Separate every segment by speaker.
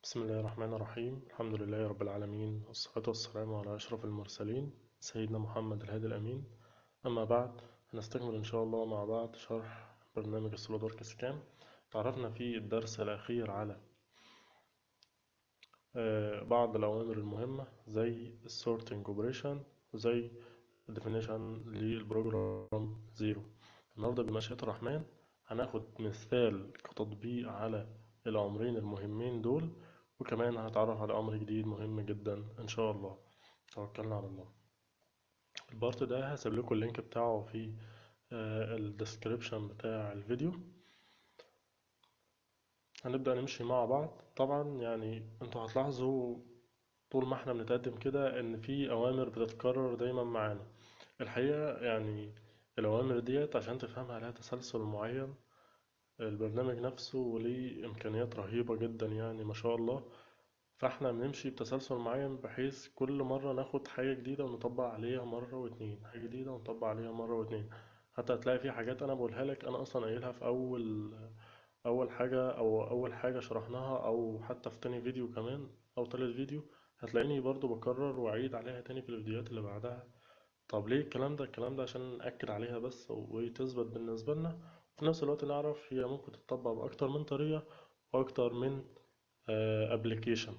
Speaker 1: بسم الله الرحمن الرحيم الحمد لله رب العالمين والصلاة والسلام على أشرف المرسلين سيدنا محمد الهادي الأمين أما بعد هنستكمل إن شاء الله مع بعض شرح برنامج السوليدورك سكان تعرفنا في الدرس الأخير على آه، بعض الأوامر المهمة زي السورتنج اوبريشن وزي الديفينيشن للبروجرام زيرو النهاردة بمشيئة الرحمن هناخد مثال كتطبيق على الأمرين المهمين دول وكمان هنتعرف على أمر جديد مهم جدا إن شاء الله توكلنا على الله البارت ده هسيب لكم اللينك بتاعه في الديسكريبشن بتاع الفيديو هنبدأ نمشي مع بعض طبعا يعني انتوا هتلاحظوا طول ما احنا بنتقدم كده ان في اوامر بتتكرر دايما معانا الحقيقة يعني الاوامر ديت عشان تفهمها لها تسلسل معين البرنامج نفسه ليه إمكانيات رهيبة جدا يعني ما شاء الله فاحنا بنمشي بتسلسل معين بحيث كل مرة ناخد حاجة جديدة ونطبق عليها مرة واتنين حاجة جديدة ونطبق عليها مرة واتنين حتى هتلاقي في حاجات أنا بقولها لك أنا أصلا قايلها في أول أول حاجة أو أول حاجة شرحناها أو حتى في تاني فيديو كمان أو تالت فيديو هتلاقيني برضو بكرر وأعيد عليها تاني في الفيديوهات اللي بعدها طب ليه الكلام ده الكلام ده عشان نأكد عليها بس وتثبت بالنسبة لنا وفي نفس الوقت نعرف هي ممكن تطبق بأكتر من طريقة وأكتر من ابلكيشن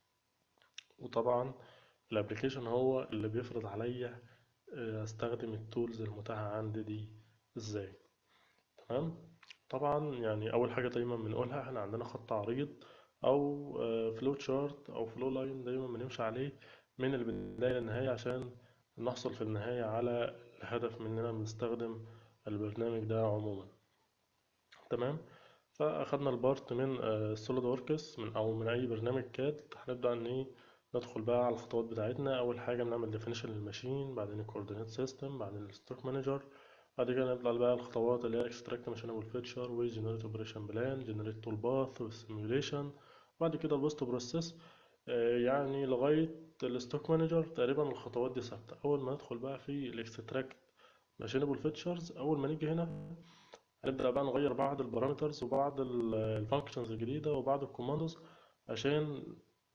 Speaker 1: وطبعا الابلكيشن هو اللي بيفرض عليا استخدم التولز المتاحة عندي دي ازاي تمام طبعا يعني اول حاجة دايما بنقولها احنا عندنا خط عريض او فلو تشارت او فلو لاين دايما بنمشي عليه من البداية للنهاية عشان نحصل في النهاية على الهدف مننا بنستخدم البرنامج ده عموما تمام فاخدنا البارت من سوليد وركس من او من اي برنامج كاد هنبدا ان ايه ندخل بقى على الخطوات بتاعتنا اول حاجه بنعمل ديفينيشن للماشين بعدين الكوردينيت سيستم بعدين الستوك مانجر بعد كده نبدا بقى الخطوات اللي هي اكستراكت ماشينابل فيتشر وجنريت اوبريشن بلان جنريت تول باث والسيميوليشن بعد كده البوست بروسيس يعني لغايه الستوك مانجر تقريبا الخطوات دي ثابته اول ما ندخل بقى في الاكستراكت ماشينابل فيتشرز اول ما نيجي هنا هنبدأ بقى نغير بعض البارامترز وبعض الفانكشنز الجديدة وبعض الكوماندوز عشان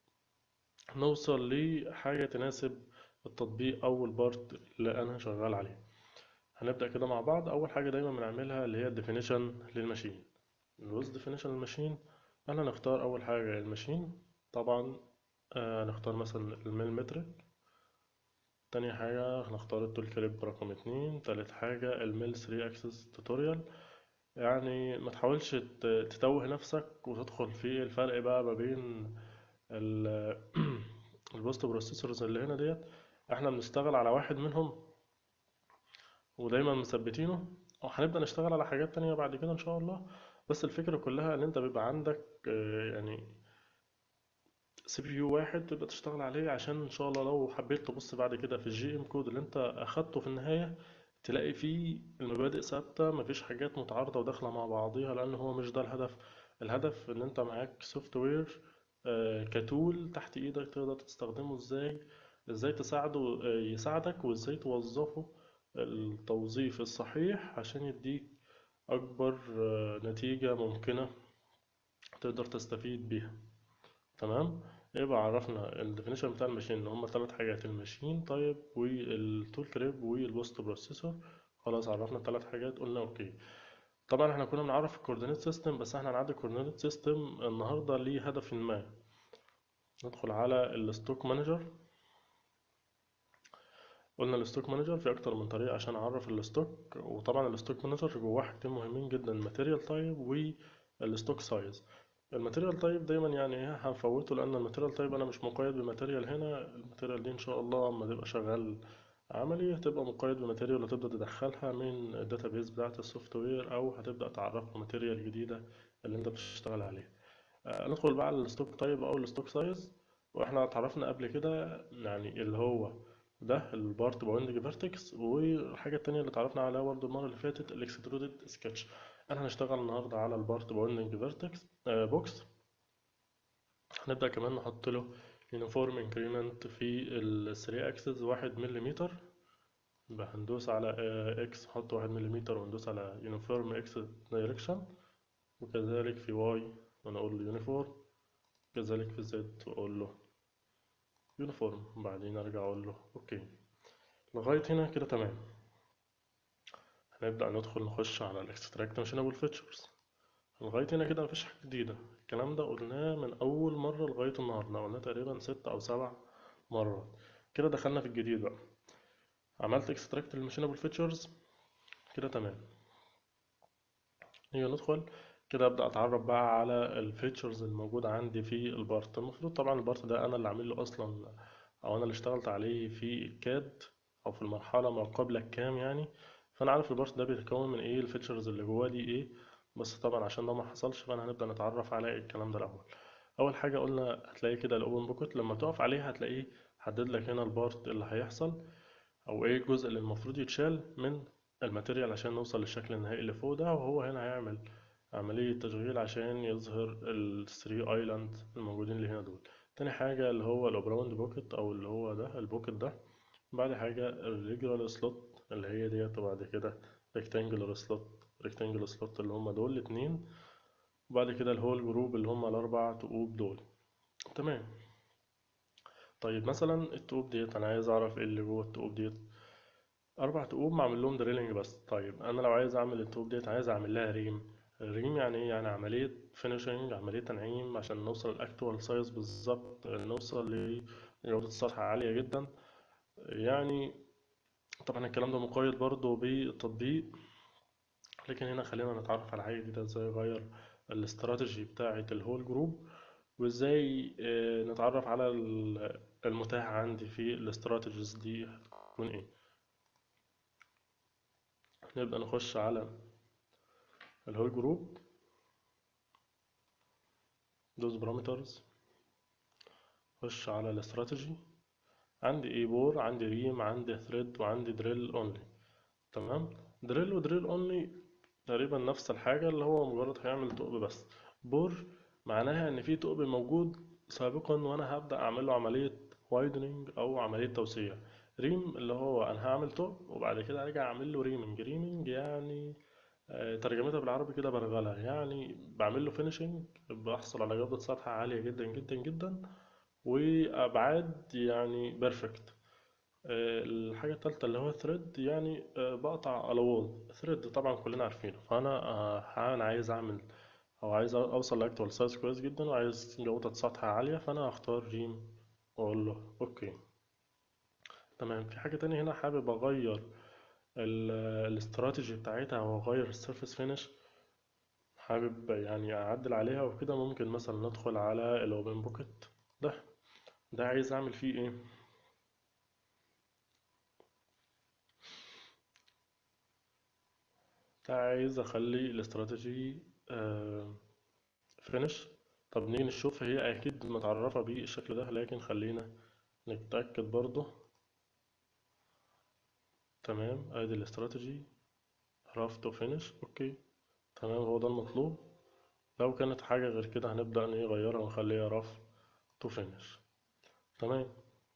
Speaker 1: نوصل لحاجة تناسب التطبيق أو البارت اللي أنا شغال عليه هنبدأ كده مع بعض أول حاجة دايما بنعملها اللي هي الديفينيشن للماشين نوز ديفينيشن للماشين أنا هنختار أول حاجة الماشين طبعا هنختار مثلا الميل مترك تاني حاجة هنختار التول كليب رقم اتنين تالت حاجة الميل 3 اكسس توتوريال يعني ما تحاولش تتوه نفسك وتدخل في الفرق بقى ما بين البوست بروسيسورز اللي هنا ديت احنا بنشتغل على واحد منهم ودايما مثبتينه وهنبدأ نشتغل على حاجات تانية بعد كده ان شاء الله بس الفكرة كلها ان انت بيبقى عندك يعني سي بي يو واحد تبقى تشتغل عليه عشان ان شاء الله لو حبيت تبص بعد كده في الجي ام كود اللي انت اخدته في النهاية تلاقي فيه المبادئ ثابتة مفيش حاجات متعارضة وداخلة مع بعضيها لأن هو مش ده الهدف الهدف إن أنت معاك سوفت وير كتول تحت إيدك تقدر تستخدمه إزاي إزاي تساعده يساعدك وإزاي توظفه التوظيف الصحيح عشان يديك أكبر نتيجة ممكنة تقدر تستفيد بيها تمام يبقى عرفنا الديفينيشن بتاع الماشين اللي هما ثلاث حاجات الماشين طيب والتول كريب والبوست بروسيسور خلاص عرفنا الثلاث حاجات قلنا اوكي طبعا احنا كنا بنعرف الكوردينيت سيستم بس احنا هنعدي الكوردينيت سيستم النهارده ليه هدف ما ندخل على الستوك مانجر قلنا الستوك مانجر في اكتر من طريقه عشان اعرف الستوك وطبعا الستوك مانجر جواه حاجتين مهمين جدا الماتيريال تايب والستوك سايز الماتيريال تايب دايما يعني ايه هنفوته لان الماتيريال تايب انا مش مقيد بماتيريال هنا الماتيريال دي ان شاء الله اما تبقى شغال عملي هتبقى مقيد بماتيريال وتبدا تدخلها من الداتابيز بتاعه السوفت وير او هتبدا تعرفه ماتيريال جديده اللي انت بتشتغل عليها آه ندخل بقى على الستوك تايب او الستوك سايز واحنا اتعرفنا قبل كده يعني اللي هو ده البارت باوندنج فيرتكس والحاجه التانية اللي اتعرفنا عليها برضه المره اللي فاتت الاكسترودد سكتش احنا هنشتغل النهارده على البارت باوندنج فيرتكس بوكس هنبدأ كمان نحط له يونيفورم انكريمنت في ال 3 اكسس واحد مليمتر يبقى هندوس على اكس نحط واحد مليمتر وندوس على يونيفورم اكس دايركشن وكذلك في واي ونقول له يونيفورم كذلك في الزد وأقول له يونيفورم وبعدين أرجع أقول له أوكي لغاية هنا كده تمام هنبدأ ندخل نخش على الاكستراكت ماشينابل فيتشرز لغاية هنا كده مفيش حاجة جديدة الكلام ده قلناه من أول مرة لغاية النهاردة قلناه تقريبا ست أو سبع مرات كده دخلنا في الجديد بقى عملت اكستراكت للماشينابل فيتشرز كده تمام نيجي ندخل كده ابدا اتعرف بقى على الفيتشرز الموجوده عندي في البارت المفروض طبعا البارت ده انا اللي عامل له اصلا او انا اللي اشتغلت عليه في الكاد او في المرحله ما قبل الكام يعني فانا عارف البارت ده بيتكون من ايه الفيتشرز اللي جواه دي ايه بس طبعا عشان ده ما حصلش فانا هنبدا نتعرف على الكلام ده الاول اول حاجه قلنا هتلاقي كده الاوبن بوكت لما تقف عليه هتلاقيه حدد لك هنا البارت اللي هيحصل او ايه الجزء اللي المفروض يتشال من الماتيريال عشان نوصل للشكل النهائي اللي فوق ده وهو هنا هيعمل عملية تشغيل عشان يظهر الثري ايلاند الموجودين اللي هنا دول تاني حاجة اللي هو الاوبراوند بوكت او اللي هو ده البوكت ده بعد حاجة الريجولار سلوت اللي هي ديت وبعد كده ريكتانجلر سلوت ريكتانجلر سلوت اللي هما دول الاتنين وبعد كده الهول جروب اللي هما الاربع تقوب دول تمام طيب مثلا التقوب ديت انا عايز اعرف ايه اللي جوه التقوب ديت اربع تقوب معمل لهم دريلنج بس طيب انا لو عايز اعمل التقوب ديت عايز اعمل لها ريم الريم يعني ايه يعني عمليه فينيشنج عمليه تنعيم عشان نوصل الاكتوال سايز بالظبط نوصل لجوده السطح عاليه جدا يعني طبعا الكلام ده مقيد برضه بالتطبيق لكن هنا خلينا نتعرف على حاجه جديده ازاي اغير الاستراتيجي بتاعه الهول جروب وازاي آه، نتعرف على ال- المتاح عندي في الاستراتيجيز دي هتكون ايه نبدأ نخش على الهول جروب دوز بارامترز خش على الاستراتيجي عندي ايه بور عندي ريم عندي ثريد وعندي دريل اونلي تمام دريل ودريل اونلي تقريبا نفس الحاجة اللي هو مجرد هيعمل ثقب بس بور معناها ان في ثقب موجود سابقا وانا هبدأ اعمل له عملية وايدنينج او عملية توسيع ريم اللي هو انا هعمل ثقب وبعد كده ارجع اعمل له ريمنج ريمنج يعني آه، ترجمتها بالعربي كده برغلة يعني بعمل له فينيشنج بحصل على جودة سطح عالية جدا جدا جدا وأبعاد يعني بيرفكت الحاجة التالتة اللي هو ثريد يعني آه، بقطع على وول ثريد طبعا كلنا عارفينه فأنا آه، أنا عايز أعمل أو عايز أوصل لأكتوال سايز كويس جدا وعايز جودة سطح عالية فأنا هختار ريم وأقول له أوكي تمام في حاجة تانية هنا حابب أغير ال- الاستراتيجي بتاعتها وأغير السيرفيس فينش حابب يعني أعدل عليها وكده ممكن مثلا ندخل على الأوبن بوكت ده ده عايز أعمل فيه إيه ده عايز أخلي الاستراتيجي فينش طب نيجي نشوف هي أكيد متعرفة بالشكل ده لكن خلينا نتأكد برضو تمام ادي الاستراتيجي راف تو فينش اوكي تمام هو ده المطلوب لو كانت حاجة غير كده هنبدأ نغيرها ونخليها راف تو فينش تمام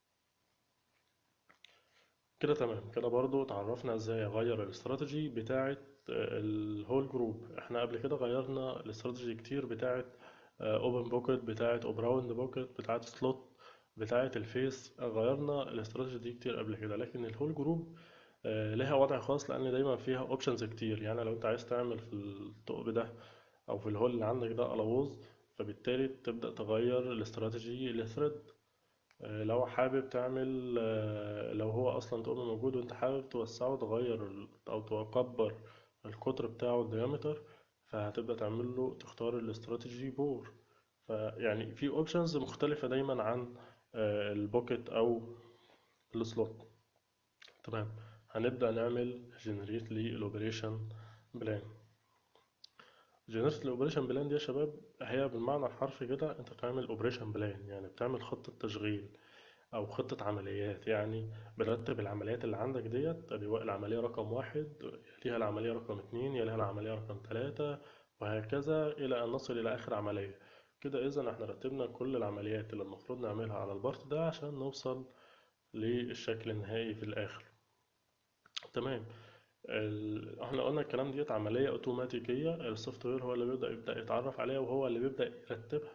Speaker 1: كده تمام كده برضو اتعرفنا ازاي اغير الاستراتيجي بتاعة الهول جروب احنا قبل كده غيرنا الاستراتيجي كتير بتاعة اوبن بوكت بتاعة اوبراوند بوكت بتاعة سلوت بتاعة الفيس غيرنا الاستراتيجي دي كتير قبل كده لكن الهول جروب آه، لها وضع خاص لان دايما فيها اوبشنز كتير يعني لو انت عايز تعمل في الثقب ده او في الهول اللي عندك ده الووز فبالتالي تبدأ تغير الاستراتيجي لثريد آه، لو حابب تعمل آه، لو هو اصلا ثقب موجود وانت حابب توسعه تغير ال- او تكبر القطر بتاعه الديامتر فهتبدأ تعمل له تختار الاستراتيجي بور فيعني في اوبشنز مختلفة دايما عن آه، البوكت او السلوت تمام هنبدأ نعمل جنريت للأوبريشن بلان جنريت الأوبريشن بلان دي يا شباب هي بالمعنى الحرفي كده أنت بتعمل أوبريشن بلان يعني بتعمل خطة تشغيل أو خطة عمليات يعني بترتب العمليات اللي عندك ديت أدي العملية رقم واحد يليها العملية رقم اتنين يليها العملية رقم تلاتة وهكذا إلى أن نصل إلى آخر عملية كده إذا احنا رتبنا كل العمليات اللي المفروض نعملها على البارت ده عشان نوصل للشكل النهائي في الآخر تمام ال... احنا قلنا الكلام ديت عملية اوتوماتيكية السوفت وير هو اللي بيبدأ يبدأ يتعرف عليها وهو اللي بيبدأ يرتبها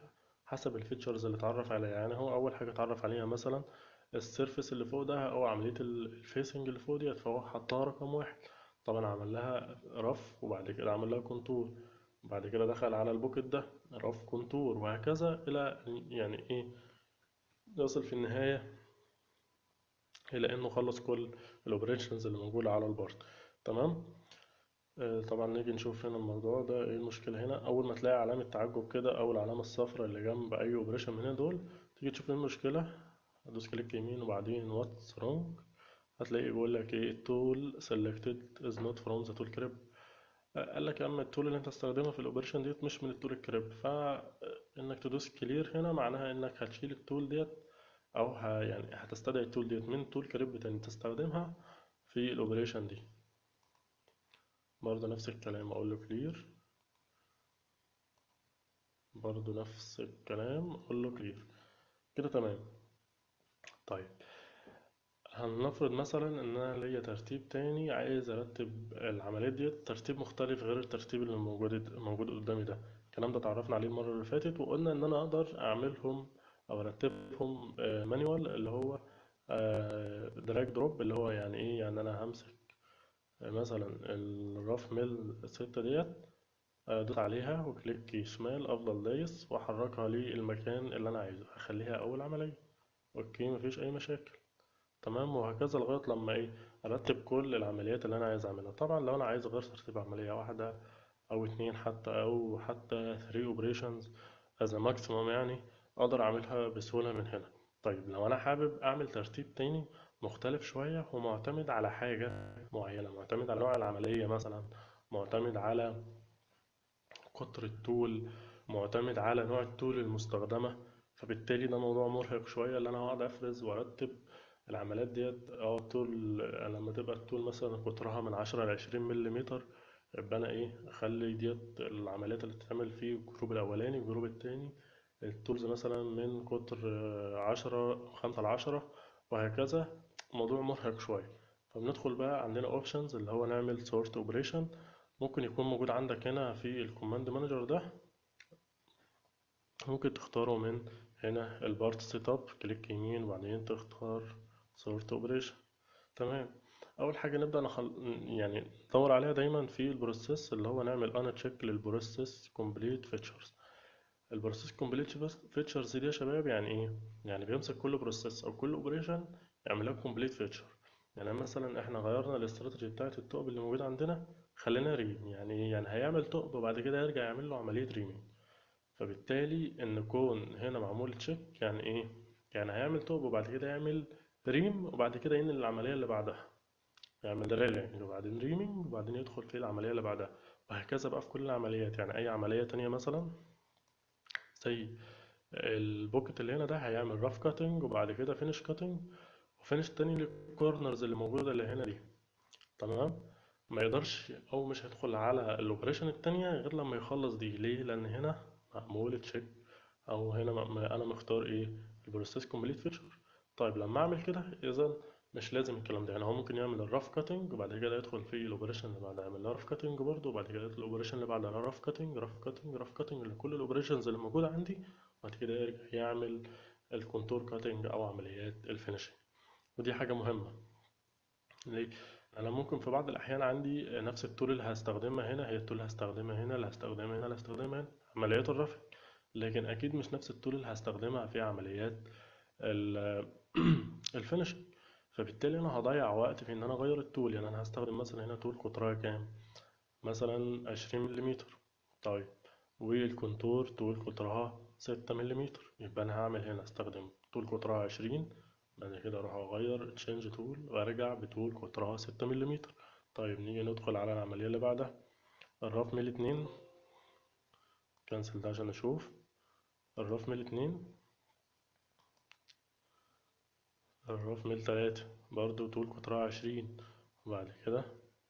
Speaker 1: حسب الفيتشرز اللي اتعرف عليها يعني هو اول حاجه اتعرف عليها مثلا السيرفيس اللي فوق ده او عمليه الفيسنج اللي فوق ديت فهو حطها رقم واحد طبعا عمل لها رف وبعد كده عمل لها كونتور وبعد كده دخل على البوكت ده رف كونتور وهكذا الى يعني ايه يصل في النهايه الى انه خلص كل الاوبريشنز اللي موجوده على البارت تمام آه، طبعا نيجي نشوف هنا الموضوع ده ايه المشكله هنا اول ما تلاقي علامه تعجب كده او العلامه الصفراء اللي جنب اي اوبريشن من هنا دول تيجي تشوف ايه المشكله هتدوس كليك يمين وبعدين واتس رونج هتلاقي بيقول لك ايه التول selected is not from the tool crib قال لك يا عم التول اللي انت استخدمها في الاوبريشن ديت مش من التول الكريب فانك تدوس كلير هنا معناها انك هتشيل التول ديت او ه... يعني هتستدعي التول ديت من تول كريب تاني تستخدمها في الاوبريشن دي برضه نفس الكلام اقول له كلير برضه نفس الكلام اقول له كلير كده تمام طيب هنفرض مثلا ان انا ليا ترتيب تاني عايز ارتب العمليات ديت ترتيب مختلف غير الترتيب اللي موجود موجود قدامي ده الكلام ده اتعرفنا عليه المره اللي فاتت وقلنا ان انا اقدر اعملهم او ارتبهم مانيوال اللي هو دراج دروب اللي هو يعني ايه يعني انا همسك مثلا الرف ميل ستة ديت ادوس عليها وكليك شمال افضل دايس واحركها للمكان اللي انا عايزه هخليها اول عمليه اوكي مفيش اي مشاكل تمام وهكذا لغايه لما ايه ارتب كل العمليات اللي انا عايز اعملها طبعا لو انا عايز اغير ترتيب عمليه واحده او اتنين حتى او حتى 3 اوبريشنز از ماكسيموم يعني اقدر اعملها بسهوله من هنا طيب لو انا حابب اعمل ترتيب تاني مختلف شويه ومعتمد على حاجه معينه معتمد على نوع العمليه مثلا معتمد على قطر التول معتمد على نوع التول المستخدمه فبالتالي ده موضوع مرهق شويه اللي انا هقعد افرز وارتب العمليات ديت اه التول لما تبقى التول مثلا قطرها من عشرة لعشرين مليمتر يبقى انا ايه اخلي ديت العمليات اللي تتعمل في الجروب الاولاني الجروب التاني التولز مثلا من قطر عشرة خمسة لعشرة وهكذا موضوع مرهق شوية فبندخل بقى عندنا اوبشنز اللي هو نعمل سورت اوبريشن ممكن يكون موجود عندك هنا في الكوماند مانجر ده ممكن تختاره من هنا البارت سيت اب كليك يمين وبعدين تختار سورت اوبريشن تمام اول حاجه نبدا نخل... يعني ندور عليها دايما في البروسيس اللي هو نعمل انا تشيك للبروسيس كومبليت فيتشرز البروسيس كومبليت فيتشرز دي يا شباب يعني ايه يعني بيمسك كل بروسيس او كل اوبريشن يعمل لها كومبليت فيتشر يعني مثلا احنا غيرنا الاستراتيجي بتاعت التوب اللي موجود عندنا خلينا ريم يعني ايه يعني هيعمل توب وبعد كده يرجع يعمل له عمليه ريمينج فبالتالي ان كون هنا معمول تشيك يعني ايه يعني هيعمل توب وبعد كده يعمل ريم وبعد كده ينقل العمليه اللي بعدها يعمل ريلينج وبعدين ريمينج وبعدين يدخل في العمليه اللي بعدها وهكذا بقى في كل العمليات يعني اي عمليه تانية مثلا زي البوكت اللي هنا ده هيعمل راف كاتنج وبعد كده فينش كاتنج وفينش تاني للكورنرز اللي موجوده اللي هنا دي تمام ما يقدرش او مش هيدخل على الاوبريشن التانية غير لما يخلص دي ليه لان هنا معمول تشيك او هنا انا مختار ايه البروسيس كومبليت فيتشر طيب لما اعمل كده اذا مش لازم الكلام ده يعني هو ممكن يعمل الرف كاتنج وبعد كده يدخل في الاوبريشن اللي بعدها يعمل رف كاتنج برضه وبعد كده يدخل الاوبريشن اللي بعدها رف كاتنج رف كاتنج رف كاتنج لكل الاوبريشنز اللي موجوده عندي وبعد كده يرجع يعمل الكونتور كاتنج او عمليات الفينشنج ودي حاجه مهمه ليه انا ممكن في بعض الاحيان عندي نفس التول اللي هستخدمها هنا هي التول اللي هستخدمها هنا اللي هستخدمها هنا اللي هستخدمها هنا عمليات الرفع لكن اكيد مش نفس التول اللي هستخدمها في عمليات الفينشنج فبالتالي انا هضيع وقت في ان انا اغير التول يعني انا هستخدم مثلا هنا تول قطرها كام مثلا عشرين مليمتر طيب والكونتور تول قطرها ستة مليمتر يبقى انا هعمل هنا استخدم تول قطرها عشرين بعد كده اروح اغير تشينج تول وارجع بتول قطرها ستة مليمتر طيب نيجي ندخل على العملية اللي بعدها الرف ميل اتنين كنسل ده عشان اشوف الرف ميل اتنين الرف ميل تلاتة برضو طول قطرها عشرين وبعد كده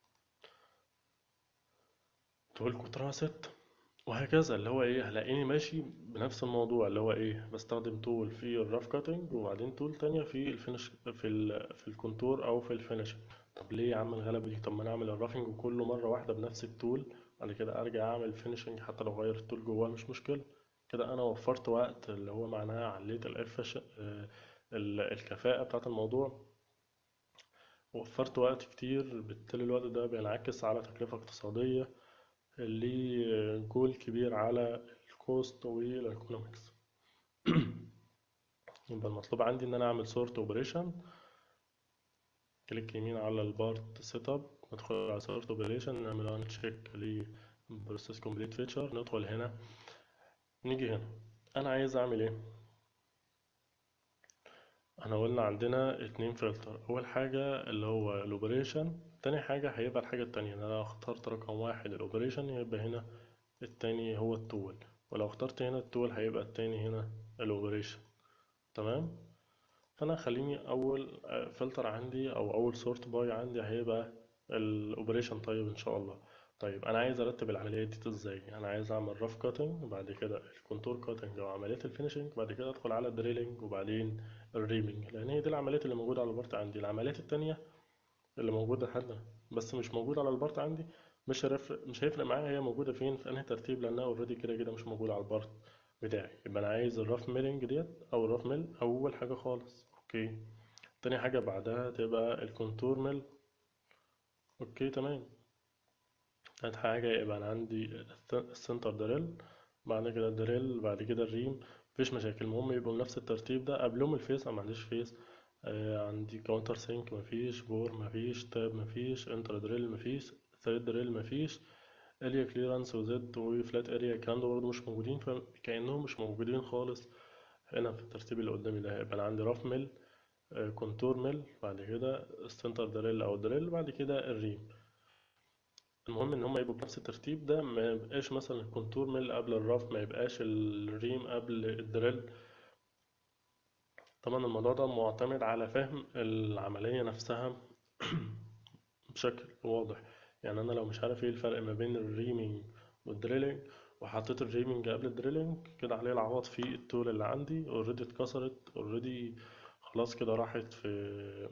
Speaker 1: طول قطرها ستة وهكذا اللي هو ايه هلاقيني ماشي بنفس الموضوع اللي هو ايه بستخدم طول في الرف كاتنج وبعدين طول تانية في الفينش في ال في الكونتور او في الفينش طب ليه يا عم الغلبة دي طب ما انا اعمل الرافنج كله مرة واحدة بنفس التول بعد كده ارجع اعمل فينشنج حتى لو غير التول جواه مش مشكلة كده انا وفرت وقت اللي هو معناه عليت الافش الكفاءة بتاعة الموضوع وفرت وقت كتير بالتالي الوقت ده بينعكس على تكلفة اقتصادية ليه جول كبير على الكوست والايكونومكس يبقى المطلوب عندي ان انا اعمل سورت اوبريشن كليك يمين على البارت سيت اب ندخل على سورت اوبريشن نعمل ان تشيك للبروسيس كومبليت فيتشر ندخل هنا نيجي هنا انا عايز اعمل ايه احنا قلنا عندنا اتنين فلتر اول حاجة اللي هو الاوبريشن تاني حاجة هيبقى الحاجة التانية ان انا لو اخترت رقم واحد الاوبريشن يبقى هنا التاني هو التول ولو اخترت هنا التول هيبقى التاني هنا الاوبريشن تمام فانا خليني اول فلتر عندي او اول سورت باي عندي هيبقى الاوبريشن طيب ان شاء الله طيب انا عايز ارتب العمليات دي ازاي انا عايز اعمل رف كاتنج بعد كده الكونتور كاتنج او عمليات الفينيشنج بعد كده ادخل على الدريلينج وبعدين الريمينج لان هي دي العمليات اللي موجوده على البارت عندي العمليات التانية اللي موجوده حد بس مش موجوده على البارت عندي مش هيفرق مش هيفرق معايا هي موجوده فين في انهي ترتيب لانها اوريدي كده كده مش موجوده على البارت بتاعي يبقى انا عايز الرف ميلنج ديت او الرف ميل اول حاجه خالص اوكي تاني حاجه بعدها تبقى الكونتور ميل اوكي تمام تالت حاجه يبقى انا عندي السنتر دريل بعد كده الدريل بعد كده الريم مفيش مشاكل المهم يبقوا بنفس الترتيب ده قبلهم الفيس انا ما عنديش فيس آه عندي كاونتر سينك مفيش بور مفيش تاب مفيش انتر دريل مفيش ثريد دريل مفيش اريا كليرانس وزد وفلات اريا الكلام ده برضه مش موجودين فكأنهم مش موجودين خالص هنا في الترتيب اللي قدامي ده يبقى انا عندي راف ميل آه كونتور ميل بعد كده السنتر دريل او دريل بعد كده الريم المهم ان هم يبقوا بنفس الترتيب ده ما يبقاش مثلا الكونتور ميل قبل الراف ما يبقاش الريم قبل الدريل طبعا الموضوع ده معتمد على فهم العملية نفسها بشكل واضح يعني انا لو مش عارف ايه الفرق ما بين الريمينج والدريلينج وحطيت الريمينج قبل الدريلينج كده عليه العوض في التول اللي عندي اوريدي اتكسرت اوريدي خلاص كده راحت في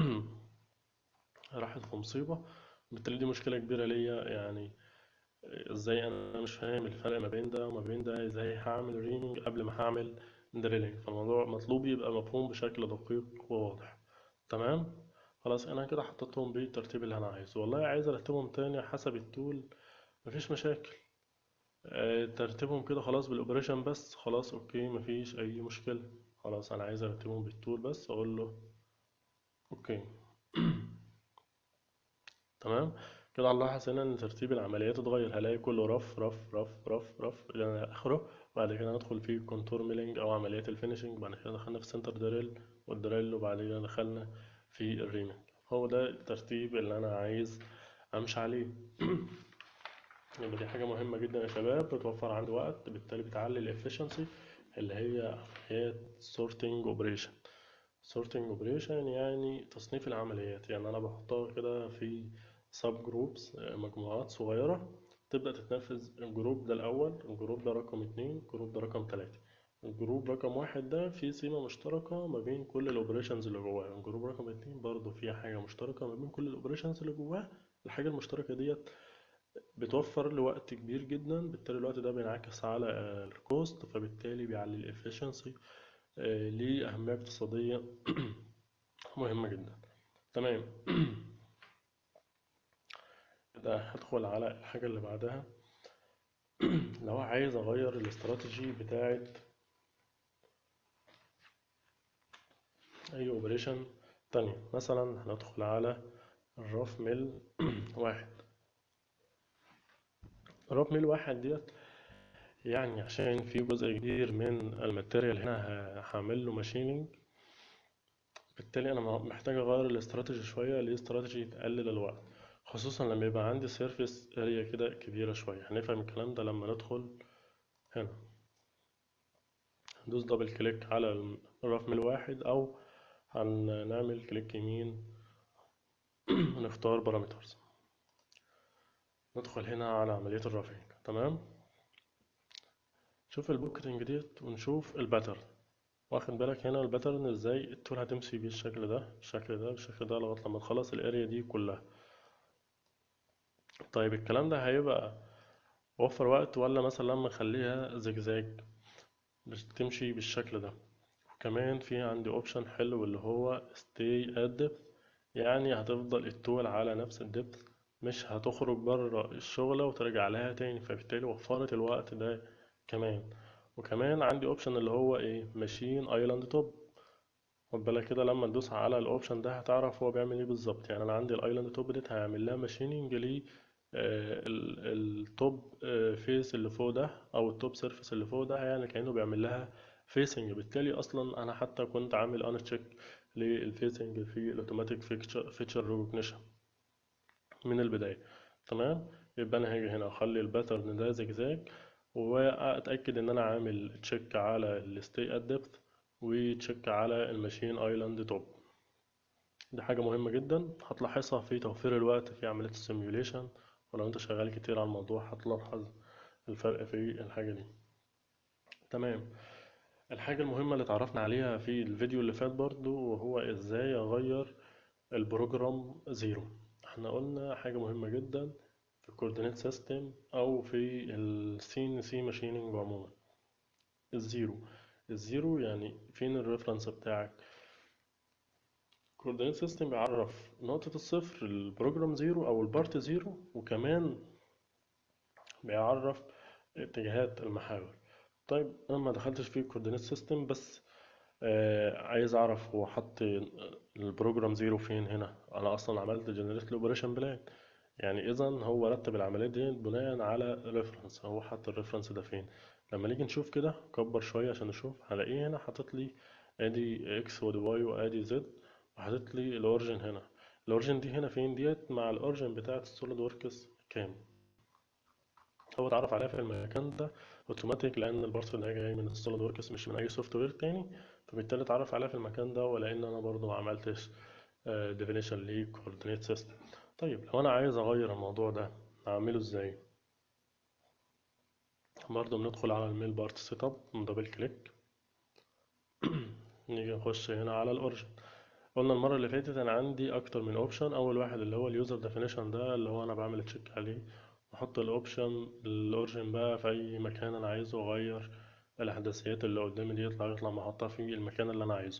Speaker 1: راحت في مصيبة بالتالي دي مشكلة كبيرة ليا يعني ازاي انا مش فاهم الفرق ما بين ده وما بين ده ازاي هعمل ريمينج قبل ما هعمل دريلينج فالموضوع مطلوب يبقى مفهوم بشكل دقيق وواضح تمام خلاص انا كده حطيتهم بالترتيب اللي انا عايزه والله عايز ارتبهم تاني حسب التول مفيش مشاكل أه ترتيبهم كده خلاص بالاوبريشن بس خلاص اوكي مفيش اي مشكلة خلاص انا عايز ارتبهم بالتول بس اقول له اوكي تمام كده هنلاحظ هنا ان ترتيب العمليات اتغير هلاقي كله رف رف رف رف رف الى اخره بعد كده ندخل في كونتور ميلينج او عمليات الفينيشنج بعد كده دخلنا في سنتر دريل والدريل وبعد كده دخلنا في الريمينج هو ده الترتيب اللي انا عايز امشي عليه يبقى دي حاجة مهمة جدا يا شباب بتوفر عندي وقت بالتالي بتعلي الافشنسي اللي هي عمليات sorting operation sorting operation يعني تصنيف العمليات يعني انا بحطها كده في سب جروبس مجموعات صغيرة تبدأ تتنفذ الجروب ده الأول الجروب ده رقم اتنين الجروب ده رقم تلاتة الجروب رقم واحد ده فيه سمة مشتركة ما بين كل الاوبريشنز اللي جواه الجروب رقم اتنين برضه فيها حاجة مشتركة ما بين كل الاوبريشنز اللي جواه الحاجة المشتركة ديت بتوفر لي وقت كبير جدا بالتالي الوقت ده بينعكس على الكوست فبالتالي بيعلي الافشنسي ليه أهمية اقتصادية مهمة جدا تمام كده هدخل على الحاجة اللي بعدها لو عايز أغير الاستراتيجي بتاعت أي أوبريشن تانية مثلا هندخل على الراف ميل واحد الراف ميل واحد ديت يعني عشان في جزء كبير من الماتيريال هنا هعمل له ماشينينج بالتالي انا محتاج اغير الاستراتيجي شويه لاستراتيجي تقلل الوقت خصوصا لما يبقى عندي سيرفيس اريا كده كبيره شويه هنفهم الكلام ده لما ندخل هنا ندوس دبل كليك على الرف ميل واحد او هنعمل كليك يمين ونختار بارامترز ندخل هنا على عمليه الرافينج تمام شوف البوكينج ديت ونشوف الباترن واخد بالك هنا الباترن ازاي التول هتمشي بيه الشكل ده بالشكل ده بالشكل ده لغايه لما تخلص الاريا دي كلها طيب الكلام ده هيبقى وفر وقت ولا مثلا لما اخليها زجزاج بتمشي بالشكل ده وكمان في عندي اوبشن حلو اللي هو stay at depth يعني هتفضل التول على نفس الدبث مش هتخرج بره الشغلة وترجع لها تاني فبالتالي وفرت الوقت ده كمان وكمان عندي اوبشن اللي هو ايه ماشين ايلاند توب خد بالك كده لما تدوس على الاوبشن ده هتعرف هو بيعمل ايه بالظبط يعني انا عندي الايلاند توب ديت هيعمل لها ماشيننج ليه التوب فيس اللي فوق ده او التوب سيرفيس اللي فوق ده يعني كأنه بيعمل لها فيسنج بالتالي اصلا انا حتى كنت عامل انا تشيك للفيسنج في الاوتوماتيك فيتشر ريكوجنيشن من البداية تمام يبقى انا هاجي هنا اخلي الباترن ده زجزاج واتاكد ان انا عامل تشيك على الستي ات ديبث وتشيك على الماشين ايلاند توب دي حاجة مهمة جدا هتلاحظها في توفير الوقت في عملية السيميوليشن ولو انت شغال كتير على الموضوع هتلاحظ الفرق في الحاجة دي تمام الحاجة المهمة اللي اتعرفنا عليها في الفيديو اللي فات برضو وهو ازاي اغير البروجرام زيرو احنا قلنا حاجة مهمة جدا في الكوردينيت سيستم او في السين سي ماشينينج عموما الزيرو الزيرو يعني فين الريفرنس بتاعك الكوردينيت سيستم بيعرف نقطة الصفر البروجرام زيرو او البارت زيرو وكمان بيعرف اتجاهات المحاور طيب انا ما دخلتش في الكوردينيت سيستم بس آه عايز اعرف هو حط البروجرام زيرو فين هنا انا اصلا عملت جنريت اوبريشن بلان يعني اذا هو رتب العمليات دي بناء على ريفرنس هو حط الريفرنس ده فين لما نيجي نشوف كده كبر شويه عشان نشوف هلاقيه هنا حاطط لي ادي اكس وادي واي وادي زد وحاطط لي الاوريجن هنا الاوريجن دي هنا فين ديت مع الاوريجن بتاعه السوليد وركس كام هو اتعرف عليها في المكان ده اوتوماتيك لان البارت ده جاي من السوليد وركس مش من اي سوفت وير تاني فبالتالي اتعرف عليها في المكان ده ولان انا برضو ما عملتش ديفينيشن لكوردينيت سيستم طيب لو انا عايز اغير الموضوع ده اعمله ازاي برضو بندخل على الميل بارت سيت اب دبل كليك نيجي نخش هنا على الاوريجن قلنا المرة اللي فاتت انا عندي اكتر من اوبشن اول واحد اللي هو اليوزر ديفينيشن ده اللي هو انا بعمل تشيك عليه احط الاوبشن الاوريجن بقى في اي مكان انا عايزه اغير الاحداثيات اللي قدامي دي يطلع يطلع محطها في المكان اللي انا عايزه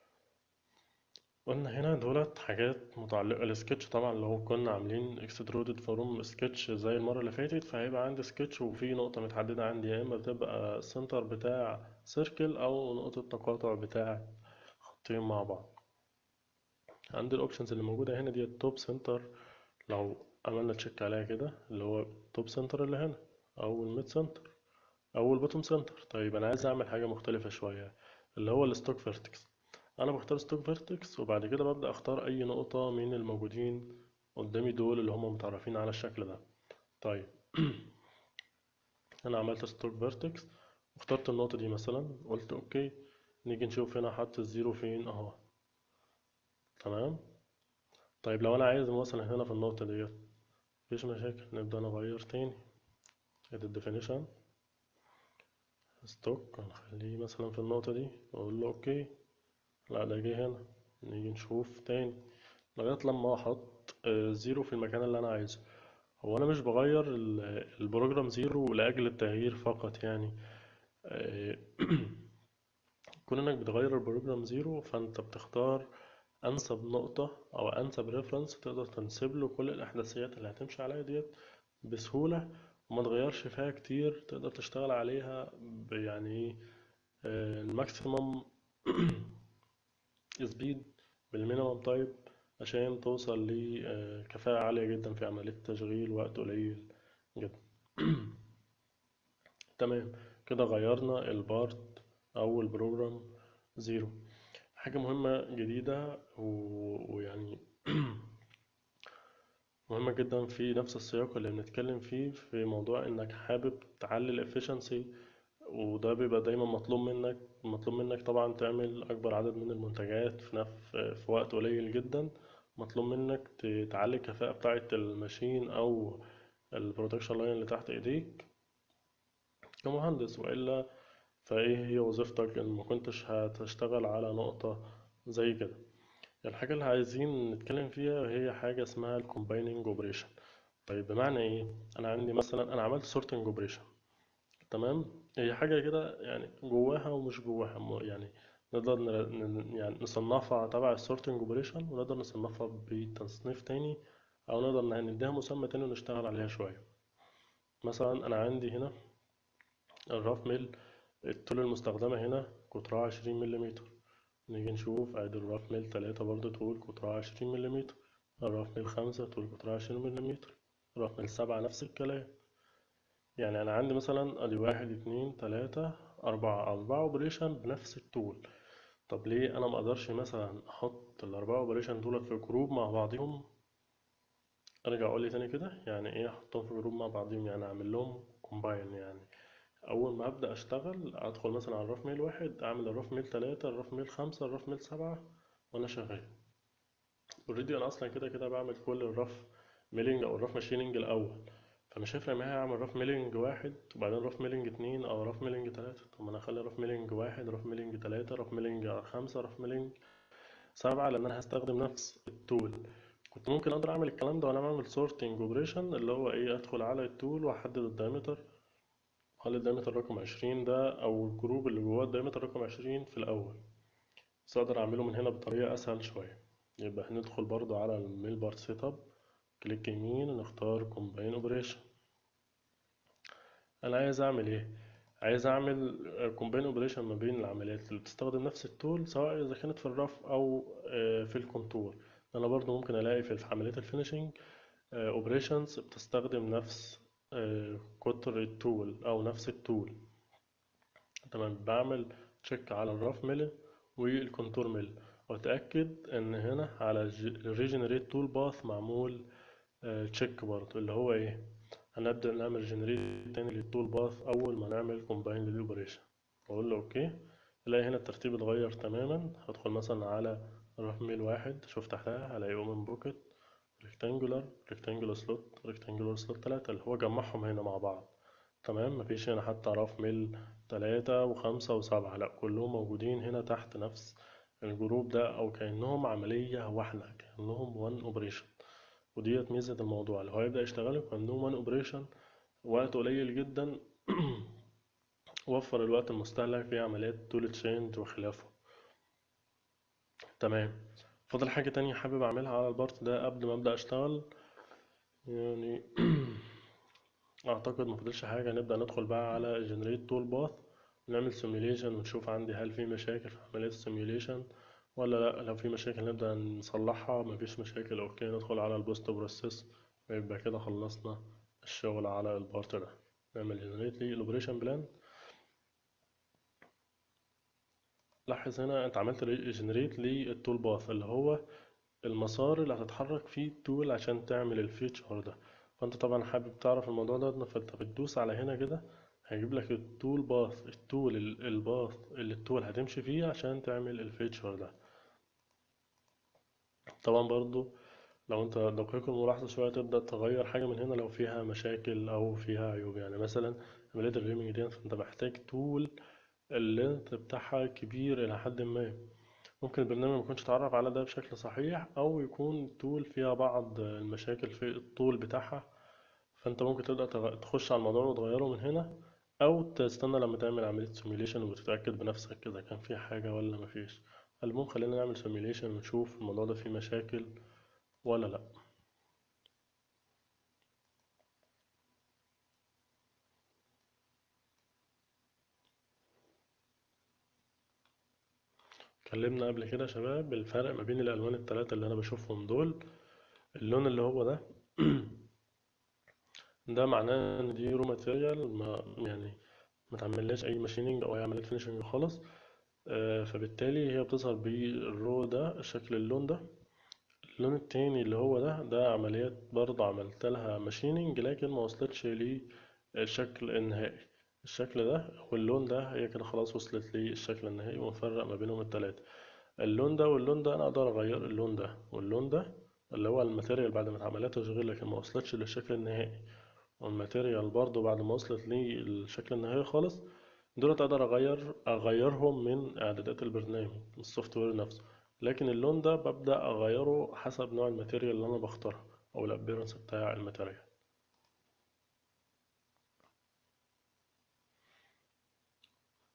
Speaker 1: قلنا هنا دولت حاجات متعلقة السكتش طبعا لو كنا عاملين اكسترودد فروم سكتش زي المرة اللي فاتت فهيبقى عندي سكتش وفي نقطة متحددة عندي يا اما بتبقى السنتر بتاع سيركل او نقطة تقاطع بتاع خطين مع بعض عندي الاوبشنز اللي موجودة هنا دي التوب سنتر لو عملنا تشيك عليها كده اللي هو التوب سنتر اللي هنا او الميد سنتر او البوتوم سنتر طيب انا عايز اعمل حاجة مختلفة شوية اللي هو الستوك فيرتكس انا بختار ستوك فيرتكس وبعد كده ببدأ اختار اي نقطة من الموجودين قدامي دول اللي هم متعرفين على الشكل ده طيب انا عملت ستوك فيرتكس واخترت النقطة دي مثلا قلت اوكي نيجي نشوف هنا حط الزيرو فين اهو تمام طيب لو انا عايز مثلا هنا في النقطة ديت مفيش مشاكل نبدأ نغير تاني edit definition ستوك هنخليه مثلا في النقطة دي واقول له اوكي لا ده جه هنا نيجي نشوف تاني لغاية لما احط زيرو في المكان اللي انا عايزه هو انا مش بغير البروجرام زيرو لاجل التغيير فقط يعني كون انك بتغير البروجرام زيرو فانت بتختار انسب نقطة او انسب ريفرنس تقدر تنسب له كل الاحداثيات اللي هتمشي عليها ديت بسهولة وما تغيرش فيها كتير تقدر تشتغل عليها يعني الماكسيمم سبيد بالمينيمم تايب عشان توصل لكفاءة عالية جدا في عملية التشغيل وقت قليل جدا تمام كده غيرنا البارت او البروجرام زيرو حاجة مهمة جديدة ويعني مهمة جدا في نفس السياق اللي بنتكلم فيه في موضوع انك حابب تعلي الافشنسي وده بيبقى دايما مطلوب منك مطلوب منك طبعا تعمل اكبر عدد من المنتجات في نف... في وقت قليل جدا مطلوب منك تعلي الكفاءة بتاعة الماشين او البرودكشن لاين اللي تحت ايديك كمهندس والا فايه هي وظيفتك ان ما كنتش هتشتغل على نقطة زي كده الحاجة اللي عايزين نتكلم فيها هي حاجة اسمها الكومبايننج اوبريشن طيب بمعنى ايه انا عندي مثلا انا عملت سورتنج اوبريشن تمام هي حاجة كده يعني جواها ومش جواها م- يعني نقدر نر- ن- يعني نصنفها تبع السورتنج اوبريشن ونقدر نصنفها بتصنيف تاني او نقدر ن- نديها مسمى تاني ونشتغل عليها شوية مثلا انا عندي هنا الراف ميل الطول المستخدمة هنا قطرها عشرين مليمتر نيجي نشوف ادي الراف ميل تلاتة برضه طول قطرها عشرين مليمتر الراف ميل خمسة طول قطرها عشرين مليمتر الراف ميل سبعة نفس الكلام يعني انا عندي مثلا ادي واحد اتنين تلاتة اربعة اربعة اوبريشن بنفس الطول طب ليه انا مقدرش مثلا احط الاربعة اوبريشن دول في جروب مع بعضهم ارجع اقول لي تاني كده يعني ايه احطهم في جروب مع بعضهم يعني اعمل لهم كومباين يعني اول ما ابدا اشتغل ادخل مثلا على الراف ميل واحد اعمل الراف ميل تلاتة الراف ميل خمسة الراف ميل سبعة وانا شغال اوريدي انا اصلا كده كده بعمل كل الرف ميلينج او الرف ماشيننج الاول فمش هيفرق معايا اعمل رف ميلينج واحد وبعدين رف ميلينج اتنين او رف ميلينج تلاتة طب ما انا اخلي رف ميلينج واحد رف ميلينج تلاتة رف ميلينج خمسة رف ميلينج سبعة لان انا هستخدم نفس التول كنت ممكن اقدر اعمل الكلام ده وانا بعمل سورتنج اوبريشن اللي هو ايه ادخل على التول واحدد الدايمتر اخلي الدايمتر رقم عشرين ده او الجروب اللي جواه الدايمتر رقم عشرين في الاول بس اقدر اعمله من هنا بطريقة اسهل شوية يبقى هندخل برضو على الميل بار سيت اب كليك يمين ونختار كومباين اوبريشن انا عايز اعمل ايه عايز اعمل كومباين اوبريشن ما بين العمليات اللي بتستخدم نفس التول سواء اذا كانت في الرف او آه، في الكونتور انا برضو ممكن الاقي في عمليات الفينيشنج اوبريشنز بتستخدم نفس آه، قطر التول او نفس التول تمام بعمل تشيك على الرف ميل والكونتور ميل واتاكد ان هنا على الريجنريت تول باث معمول تشيك برضو اللي هو ايه هنبدأ نعمل جنريت تاني للتول باث أول ما نعمل كومباين للأوبريشن أقول له أوكي ألاقي هنا الترتيب اتغير تماما هدخل مثلا على رف ميل واحد شوف تحتها هلاقي أومن بوكيت ريكتانجولار ريكتانجولار سلوت ريكتانجولار سلوت تلاتة اللي هو جمعهم هنا مع بعض تمام مفيش هنا حتى رف ميل تلاتة وخمسة وسبعة لأ كلهم موجودين هنا تحت نفس الجروب ده أو كأنهم عملية واحدة كأنهم وان أوبريشن وديت ميزة الموضوع اللي هو هيبدأ يشتغل كأنه وان اوبريشن وقت قليل جدا وفر الوقت المستهلك في عمليات تول تشينج وخلافه تمام فاضل حاجة تانية حابب أعملها على البارت ده قبل ما أبدأ أشتغل يعني أعتقد مفضلش حاجة نبدأ ندخل بقى على generate tool path ونعمل simulation ونشوف عندي هل في مشاكل في عملية السيميوليشن ولا لأ لو في مشاكل نبدأ نصلحها مفيش مشاكل أوكي ندخل على البوست بروسيس ويبقى كده خلصنا الشغل على البارت ده نعمل generate لي الأوبريشن بلان لاحظ هنا انت عملت جنريت للتول باث اللي هو المسار اللي هتتحرك فيه التول عشان تعمل الفيتشر ده فانت طبعا حابب تعرف الموضوع ده فانت بتدوس على هنا كده هيجيب لك التول باث التول ال- الباث اللي التول هتمشي فيه عشان تعمل الفيتشر ده طبعا برضو لو انت دقيق الملاحظة شوية تبدأ تغير حاجة من هنا لو فيها مشاكل أو فيها عيوب يعني مثلا عملية الريمينج دي فانت محتاج تول اللينث بتاعها كبير إلى حد ما ممكن البرنامج ميكونش اتعرف على ده بشكل صحيح أو يكون التول فيها بعض المشاكل في الطول بتاعها فأنت ممكن تبدأ تغ- تخش على الموضوع وتغيره من هنا أو تستنى لما تعمل عملية سيميوليشن وتتأكد بنفسك إذا كان في حاجة ولا مفيش المهم خلينا نعمل سيميوليشن ونشوف الموضوع ده فيه مشاكل ولا لأ اتكلمنا قبل كده يا شباب الفرق ما بين الألوان التلاتة اللي أنا بشوفهم دول اللون اللي هو ده ده معناه ان دي رو ماتيريال ما يعني ما تعملهاش اي ماشينينج او اي عمليه فينيشنج خالص آه، فبالتالي هي بتظهر بالرو ده شكل اللون ده اللون التاني اللي هو ده ده عمليات برضه عملت لها ماشينينج لكن ما وصلتش للشكل النهائي الشكل ده واللون ده هي كده خلاص وصلت للشكل النهائي ونفرق ما بينهم التلاتة اللون ده واللون ده انا اقدر اغير اللون ده واللون ده اللي هو الماتيريال بعد ما اتعملت تشغيل لكن ما وصلتش للشكل النهائي والماتيريال برضو بعد ما وصلت للشكل النهائي خالص دولت اقدر اغير اغيرهم من اعدادات البرنامج السوفت وير نفسه لكن اللون ده ببدأ اغيره حسب نوع الماتيريال اللي انا بختارها او الابيرنس بتاع الماتيريال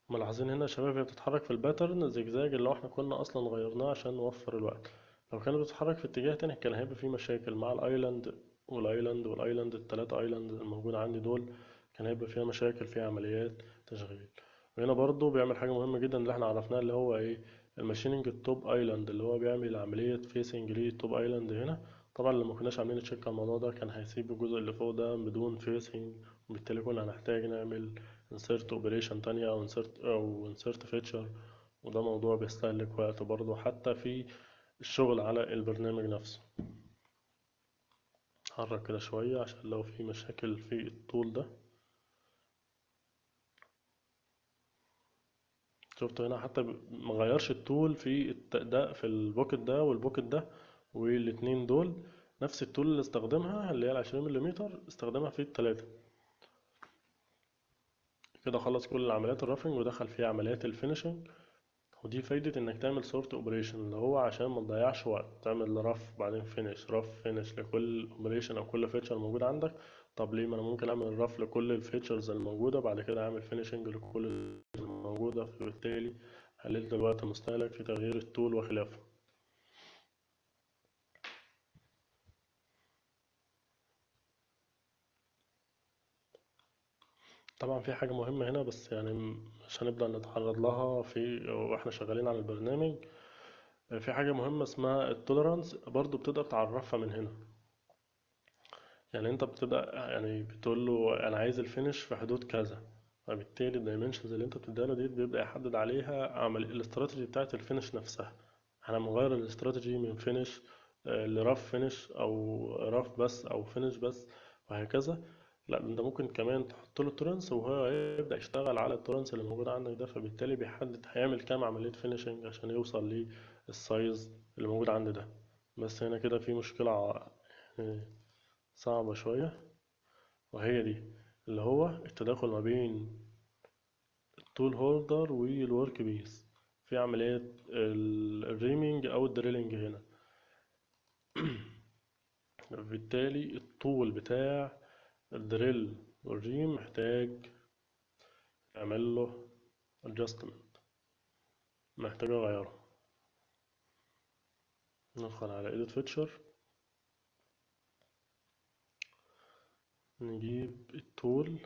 Speaker 1: ملاحظين هنا يا شباب هي بتتحرك في الباترن زجزاج اللي هو احنا كنا اصلا غيرناه عشان نوفر الوقت لو كانت بتتحرك في اتجاه تاني كان هيبقى في مشاكل مع الايلاند والايلاند والايلاند التلاتة ايلاند الموجودة عندي دول كان هيبقى فيها مشاكل فيها عمليات تشغيل وهنا برضو بيعمل حاجة مهمة جدا اللي احنا عرفناها اللي هو ايه الماشيننج التوب ايلاند اللي هو بيعمل عملية فيسنج للتوب ايلاند هنا طبعا لما كناش عاملين تشيك على الموضوع ده كان هيسيب الجزء اللي فوق ده بدون فيسنج وبالتالي كنا هنحتاج نعمل insert operation تانية أو insert أو insert feature وده موضوع بيستهلك وقت برضه حتى في الشغل على البرنامج نفسه حرك كده شوية عشان لو في مشاكل في الطول ده شفتوا هنا حتى ب- مغيرش الطول في الت- ده في البوكت ده والبوكت ده والاتنين دول نفس الطول اللي استخدمها اللي هي العشرين مليمتر استخدمها في التلاتة كده خلص كل العمليات الرافنج ودخل فيها عمليات الفينشنج ودي فايدة انك تعمل سورت اوبريشن اللي هو عشان ما تضيعش وقت تعمل رف بعدين فينش رف فينش لكل اوبريشن او كل فيتشر موجود عندك طب ليه ما انا ممكن اعمل رف لكل الفيتشرز الموجودة بعد كده اعمل فينشنج لكل الموجودة فبالتالي قللت الوقت المستهلك في تغيير الطول وخلافه طبعا في حاجة مهمة هنا بس يعني مش هنبدأ نتعرض لها في واحنا شغالين على البرنامج في حاجة مهمة اسمها التوليرانس برضو بتقدر تعرفها من هنا يعني انت بتبدأ يعني بتقول له انا عايز الفينش في حدود كذا فبالتالي الدايمنشنز اللي انت بتديها له دي بيبدأ يحدد عليها عمل الاستراتيجي بتاعت الفينش نفسها احنا بنغير الاستراتيجي من فينش لرف فينش او رف بس او فينش بس وهكذا لا انت ممكن كمان تحط له تورنس وهو يبدأ يشتغل على التورنس اللي موجود عندك ده فبالتالي بيحدد هيعمل كام عملية فينشنج عشان يوصل للسايز اللي موجود عندي ده بس هنا كده في مشكلة ع- يعني صعبة شوية وهي دي اللي هو التداخل ما بين التول هولدر والورك بيس في عملية ال- الريمينج أو الدريلينج هنا بالتالي الطول بتاع الدريل والريم محتاج أعمل له adjustment محتاج أغيره ندخل على edit feature نجيب التول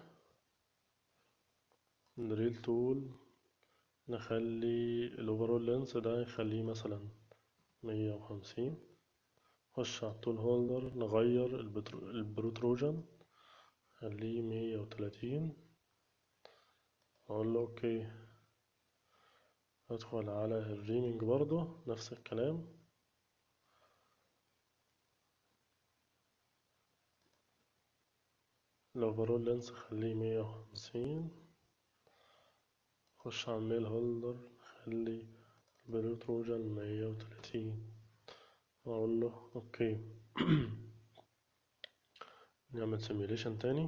Speaker 1: دريل تول نخلي الأوفرول لينس ده نخليه مثلا مية وخمسين نخش على التول هولدر نغير البترو- البروتروجن خليه مية وتلاتين أقول له أوكي أدخل على الريمينج برضو نفس الكلام الأوفرول لينس خليه مية وخمسين خش على الميل هولدر خلي البروتروجن مية وتلاتين وأقول له أوكي نعمل سيميوليشن تاني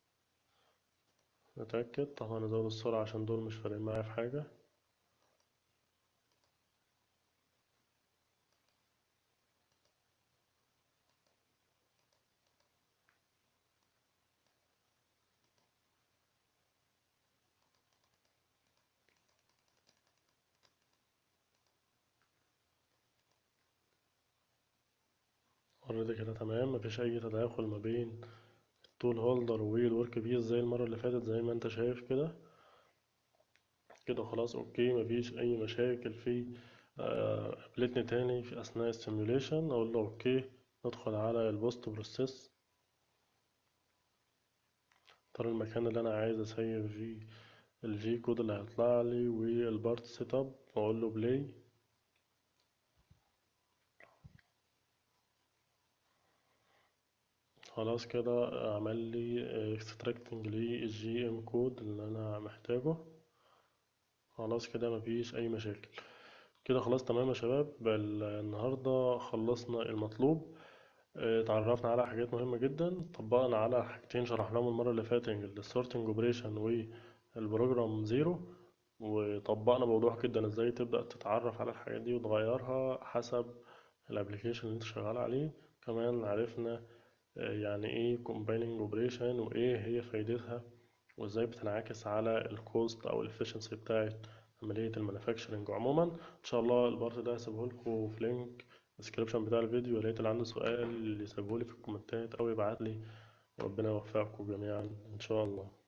Speaker 1: نتأكد طبعا نزود السرعة عشان دول مش فارقين معايا في حاجة اوريدي كده تمام مفيش أي تداخل ما بين التول هولدر والورك بيس زي المرة اللي فاتت زي ما انت شايف كده كده خلاص اوكي مفيش أي مشاكل في آه، قابلتني تاني في أثناء السيميوليشن أقول له اوكي ندخل على البوست بروسيس اختار المكان اللي أنا عايز أسيب فيه الجي كود اللي هيطلع لي والبارت سيت اب واقول له بلاي خلاص كده عمل لي اكستراكتنج للجي ام كود اللي انا محتاجه خلاص كده مفيش اي مشاكل كده خلاص تمام يا شباب بل- النهارده خلصنا المطلوب اه، اتعرفنا على حاجات مهمة جدا طبقنا على حاجتين شرحناهم المرة اللي فاتت السورتنج اوبريشن والبروجرام زيرو وطبقنا بوضوح جدا ازاي تبدأ تتعرف على الحاجات دي وتغيرها حسب الابليكيشن اللي انت شغال عليه كمان عرفنا آه، يعني ايه combining operation وايه هي فايدتها وازاي بتنعكس على الكوست او الافشنسي بتاعت عملية المانيفاكتشرنج عموما ان شاء الله البارت ده هسيبهولكوا في لينك الديسكريبشن بتاع الفيديو يا ريت اللي عنده سؤال يسيبهولي في الكومنتات او يبعتلي وربنا يوفقكم جميعا ان شاء الله